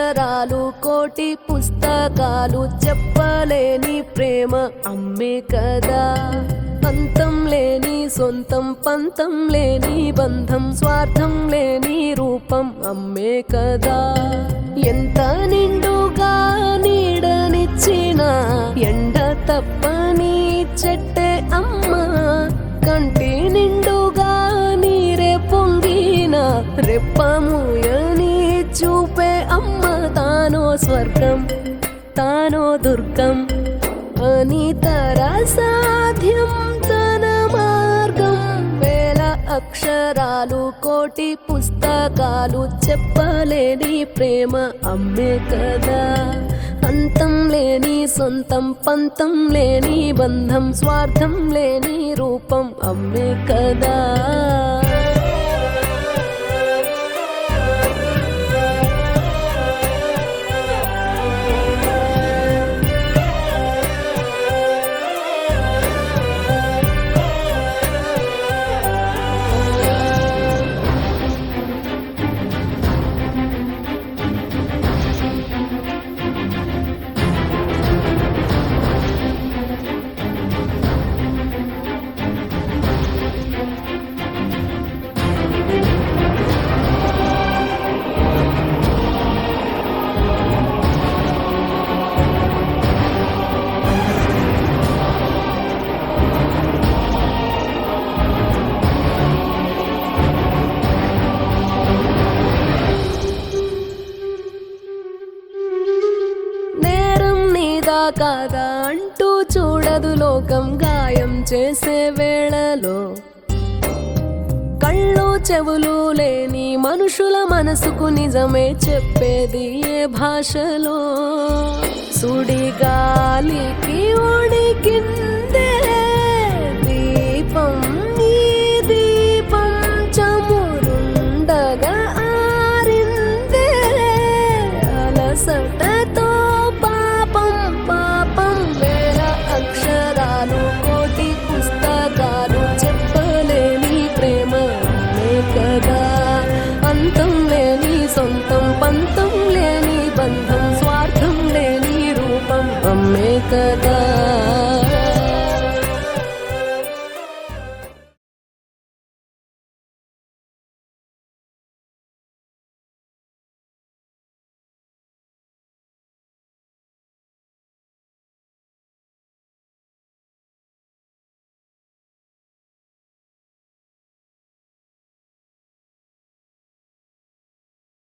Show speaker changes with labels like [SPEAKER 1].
[SPEAKER 1] అక్షరాలు కోటి పుస్తకాలు చెప్పలేని ప్రేమ అమ్మే కదా అంతం లేని సొంతం పంతం లేని బంధం స్వార్థం లేని రూపం అమ్మే కదా ఎంత నిండుగా నీడనిచ్చిన ఎండ తప్పని చెట్టే అమ్మ కంటి నిండుగా నీరే పొంగిన రెప్పముయని చూపే అమ్మ తానో స్వర్గం తానో దుర్గం అని తర సాధ్యం తన మార్గం వేల అక్షరాలు కోటి పుస్తకాలు చెప్పలేని ప్రేమ అమ్మే కదా అంతం లేని సొంతం పంతం లేని బంధం స్వార్థం లేని రూపం అమ్మే కదా నేరం నీదా కాదా అంటూ చూడదు లోకం గాయం చేసే వేళలో కళ్ళు చెవులు లేని మనుషుల మనసుకు నిజమే చెప్పేది ఏ భాషలో సుడి గాలికి ఉడికిందే దీపం నీ దీపం చమురుండగా ఆరిందే అలసటతో పాపం పాపం వేల అక్షరాలు కోటి పుస్తకాలు చెప్పలేని ప్రేమ అమ్మే కదా అంతం లేని సొంతం పంతం లేని బంధం స్వార్థం లేని రూపం అమ్మే కదా